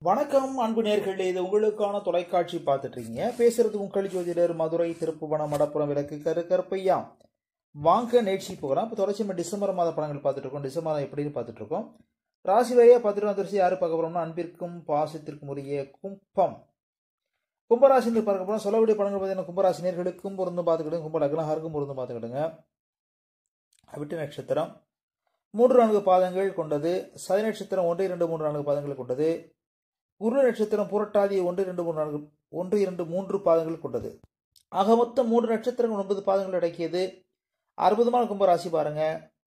வணக்கம் அன்பு நேர்களே இது உங்களுக்கான தொலைக்காட்சி பார்த்துட்டு இருக்கீங்க பேசுறது உங்கள் ஜோதிடர் மதுரை திருப்புவனம் மடப்புறம் விளக்கு கரு கருப்பையா வாங்க நேர்ச்சி போகலாம் இப்போ தொடர்ச்சி நம்ம டிசம்பர் மாத படங்கள் பார்த்துட்டு இருக்கோம் டிசம்பர் மாதம் எப்படின்னு பார்த்துட்டு இருக்கோம் ராசி வரையா பார்த்துட்டு வந்துருச்சு யாரு பார்க்க போறோம்னா அன்பிற்கும் பாசத்திற்கும் உரிய கும்பம் கும்பராசினியர் பார்க்க போறோம் சொல்லக்கூடிய படங்கள் பார்த்தீங்கன்னா கும்பராசினியர்களுக்கும் பொருந்தும் பார்த்துக்கிடுங்க கும்ப லக்னஹாருக்கும் பொருந்தும் பார்த்துக்கிடுங்க விட்டு நட்சத்திரம் மூன்று நான்கு பாதங்கள் கொண்டது சதி நட்சத்திரம் ஒன்று இரண்டு மூன்று நான்கு பாதங்கள் கொண்டது குரு நட்சத்திரம் புரட்டாதி ஒன்று இரண்டு மூன்று நான்கு ஒன்று இரண்டு மூன்று பாதங்கள் கொண்டது ஆக மொத்தம் மூன்று நட்சத்திரங்கள் ஒன்பது பாதங்கள் அடக்கியது அற்புதமான கும்பராசி பாருங்க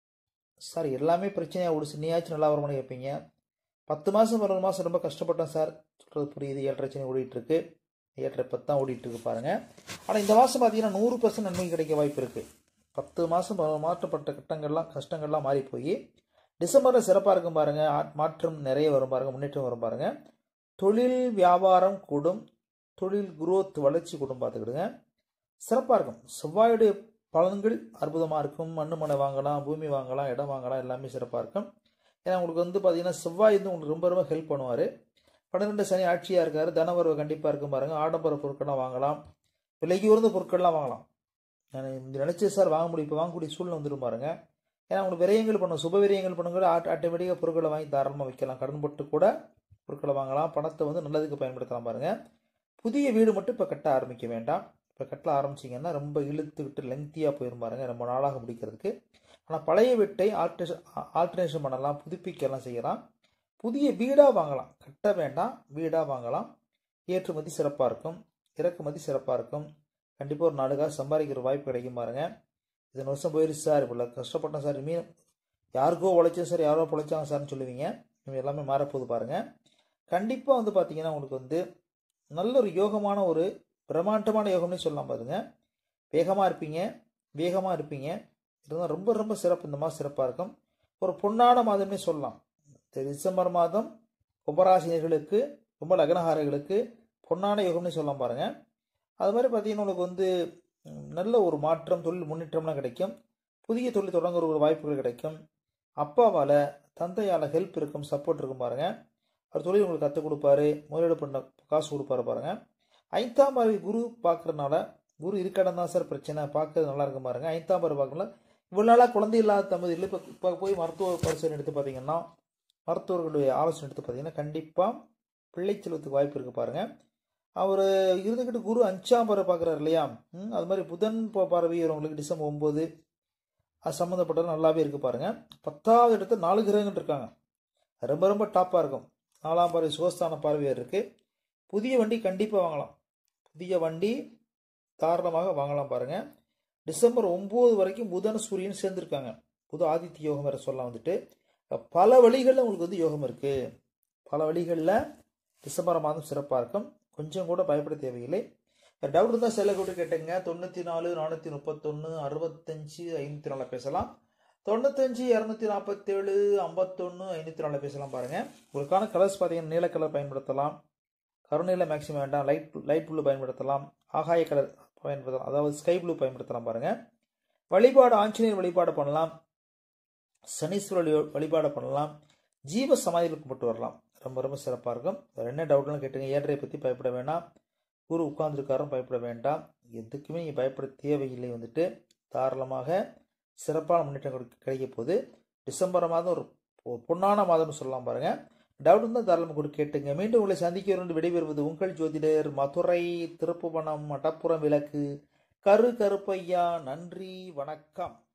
சார் எல்லாமே பிரச்சனையாக ஓடுச்சு நீயாச்சும் நல்லா வருமானம் கேட்பீங்க பத்து மாதம் பன்னெண்டு மாதம் ரொம்ப கஷ்டப்பட்டேன் சார் சொல்கிறது புரியுது ஏழரை சனி ஓடிட்டு இருக்கு ஏழரை பத்து தான் ஓடிட்டு இருக்கு பாருங்க ஆனால் இந்த மாதம் பார்த்தீங்கன்னா நூறு பர்சன்ட் நன்மை கிடைக்க வாய்ப்பு இருக்கு பத்து மாதம் மாற்றப்பட்ட கட்டங்கள்லாம் கஷ்டங்கள்லாம் மாறி போய் டிசம்பரில் சிறப்பாக இருக்கும் பாருங்க ஆ- மாற்றம் நிறைய வரும் பாருங்க முன்னேற்றம் வரும் பாருங்க தொழில் வியாபாரம் கூடும் தொழில் குரோத் வளர்ச்சி கூடும் பார்த்துக்கிடுங்க சிறப்பாக இருக்கும் செவ்வாயுடைய பலன்கள் அற்புதமாக இருக்கும் மண்ணு மனை வாங்கலாம் பூமி வாங்கலாம் இடம் வாங்கலாம் எல்லாமே சிறப்பாக இருக்கும் ஏன்னா உங்களுக்கு வந்து பார்த்தீங்கன்னா செவ்வாய் வந்து உங்களுக்கு ரொம்ப ரொம்ப ஹெல்ப் பண்ணுவார் பன்னிரெண்டு சனி ஆட்சியாக இருக்காரு தனவரவு கண்டிப்பாக இருக்கும் பாருங்க ஆடம்பர பொருட்கள்லாம் வாங்கலாம் விலைக்கு உயர்ந்த பொருட்கள்லாம் வாங்கலாம் நான் நினச்சி சார் வாங்க முடியும் இப்போ வாங்கக்கூடிய சூழ்நிலை வந்துடும் பாருங்க ஏன்னா உங்களுக்கு விரயங்கள் பண்ணும் சுப விரயங்கள் பண்ணுங்க ஆட் ஆட்டோமேட்டிக்காக பொருட்களை வாங்கி தாராளமாக வைக்கலாம் கடன் போட்டு கூட பொருட்களை வாங்கலாம் பணத்தை வந்து நல்லதுக்கு பயன்படுத்தலாம் பாருங்க புதிய வீடு மட்டும் இப்போ கட்ட ஆரம்பிக்க வேண்டாம் இப்போ கட்ட ஆரம்பிச்சிங்கன்னா ரொம்ப இழுத்துக்கிட்டு லெங்க்தியாக போயிரும் பாருங்க ரொம்ப நாளாக முடிக்கிறதுக்கு ஆனால் பழைய வீட்டை ஆல்ட்ரேஷன் ஆல்ட்ரேஷன் பண்ணலாம் புதுப்பிக்கலாம் செய்யலாம் புதிய வீடாக வாங்கலாம் கட்ட வேண்டாம் வீடாக வாங்கலாம் ஏற்றுமதி சிறப்பாக இருக்கும் இறக்குமதி சிறப்பாக இருக்கும் கண்டிப்பாக ஒரு நாலு காசு சம்பாதிக்கிற வாய்ப்பு கிடைக்கும் பாருங்க இத்தனை வருஷம் போயிருச்சு சார் இவ்வளோ கஷ்டப்பட்டேன் சார் மீன் யாருக்கோ உழைச்சேன் சார் யாரோ பிழைச்சாங்க சார்னு சொல்லுவீங்க இவங்க எல்லாமே மாறப்போகுது பாருங்க கண்டிப்பாக வந்து பார்த்தீங்கன்னா உங்களுக்கு வந்து நல்ல ஒரு யோகமான ஒரு பிரம்மாண்டமான யோகம்னு சொல்லலாம் பாருங்க வேகமாக இருப்பீங்க வேகமாக இருப்பீங்க இருந்தால் ரொம்ப ரொம்ப சிறப்பு இந்த மாதம் சிறப்பாக இருக்கும் ஒரு பொன்னான மாதம்னே சொல்லலாம் இந்த டிசம்பர் மாதம் கும்பராசினியர்களுக்கு கும்ப லக்னஹாரர்களுக்கு பொன்னான யோகம்னு சொல்லலாம் பாருங்க அது மாதிரி பார்த்தீங்கன்னா உங்களுக்கு வந்து ம், நல்ல ஒரு மாற்றம் தொழில் முன்னேற்றம்லாம் கிடைக்கும் புதிய தொழில் தொடங்குற ஒரு வாய்ப்புகள் கிடைக்கும் அப்பாவால் தந்தையால் ஹெல்ப் இருக்கும் சப்போர்ட் இருக்கும் பாருங்க அவர் தொழில் உங்களுக்கு கற்றுக் கொடுப்பாரு முதலீடு பண்ண காசு கொடுப்பாரு பாருங்க ஐந்தாம் பார்வை குரு பார்க்கறதுனால குரு இருக்கடம் தான் சார் பிரச்சனை பார்க்கறது நல்லா இருக்கும் பாருங்க ஐந்தாம் பார்வை பார்க்கல இவ்வளோ நாளாக குழந்தை இல்லாத தம்பதியில் இப்போ இப்போ போய் மருத்துவ பரிசோதனை எடுத்து பார்த்தீங்கன்னா மருத்துவர்களுடைய ஆலோசனை எடுத்து பார்த்தீங்கன்னா கண்டிப்பாக பிள்ளை செல்வத்துக்கு வாய்ப்பு இருக்கு பாருங்க அவர் இருந்துக்கிட்டு குரு அஞ்சாம் பார்வை பார்க்குறாரு இல்லையா ம், அது மாதிரி புதன் பா- பார்வை உங்களுக்கு டிசம்பர் ஒம்பது அது சம்மந்தப்பட்டது நல்லாவே இருக்கு பாருங்க பத்தாவது இடத்துல நாலு கிரகங்கள் இருக்காங்க ரொம்ப ரொம்ப டாப்பாக இருக்கும் நாலாம் பார்வை சுகஸ்தான பார்வையாக இருக்கு புதிய வண்டி கண்டிப்பாக வாங்கலாம் புதிய வண்டி தாராளமாக வாங்கலாம் பாருங்க டிசம்பர் ஒம்பது வரைக்கும் புதன் சூரியன் சேர்ந்துருக்காங்க புது ஆதித்ய யோகம் வேற சொல்லலாம் வந்துட்டு பல வழிகளில் உங்களுக்கு வந்து யோகம் இருக்கு பல வழிகளில் டிசம்பர் மாதம் சிறப்பாக இருக்கும் கொஞ்சம் கூட பயப்பட தேவையில்லை டவுட் இருந்தால் செல்ல கூட கேட்டுங்க தொண்ணூற்றி நாலு நானூற்றி முப்பத்தொன்று அறுபத்தஞ்சு ஐநூற்றி நாலு பேசலாம் தொண்ணூத்தஞ்சு இரநூத்தி நாற்பத்தேழு ஐம்பத்தொன்று ஐநூற்றி நாலு பேசலாம் பாருங்க உங்களுக்கான கலர்ஸ் பார்த்தீங்கன்னா நீல கலர் பயன்படுத்தலாம் கருநீல மேக்ஸிமம் வேண்டாம் லைட் லைட் ப்ளூ பயன்படுத்தலாம் ஆகாய கலர் பயன்படுத்தலாம் அதாவது ஸ்கை ப்ளூ பயன்படுத்தலாம் பாருங்க வழிபாடு ஆஞ்சநேயர் வழிபாடு பண்ணலாம் சனீஸ்வரர் வழி- வழிபாடு பண்ணலாம் ஜீவ சமாதியில் கும்பிட்டு வரலாம் ரொம்ப ரொம்ப சிறப்பாக இருக்கும் வேறு என்ன டவுட்லாம் கேட்டுங்க ஏழரையை பற்றி பயப்பட வேண்டாம் குரு உட்கார்ந்துருக்காரும் பயப்பட வேண்டாம் எதுக்குமே நீங்கள் பயப்பட தேவையில்லை வந்துட்டு தாராளமாக சிறப்பான முன்னேற்றம் கிடைக்க- கிடைக்க போகுது டிசம்பர் மாதம் ஒரு பொ- பொன்னான மாதம்னு சொல்லலாம் பாருங்க டவுட் இருந்தால் தாராளமாக கூட கேட்டுங்க மீண்டும் உங்களை சந்திக்க இருந்து விடைபெறுவது உங்கள் ஜோதிடர் மதுரை திருப்புவனம் மடப்புறம் விளக்கு கரு கருப்பையா நன்றி வணக்கம்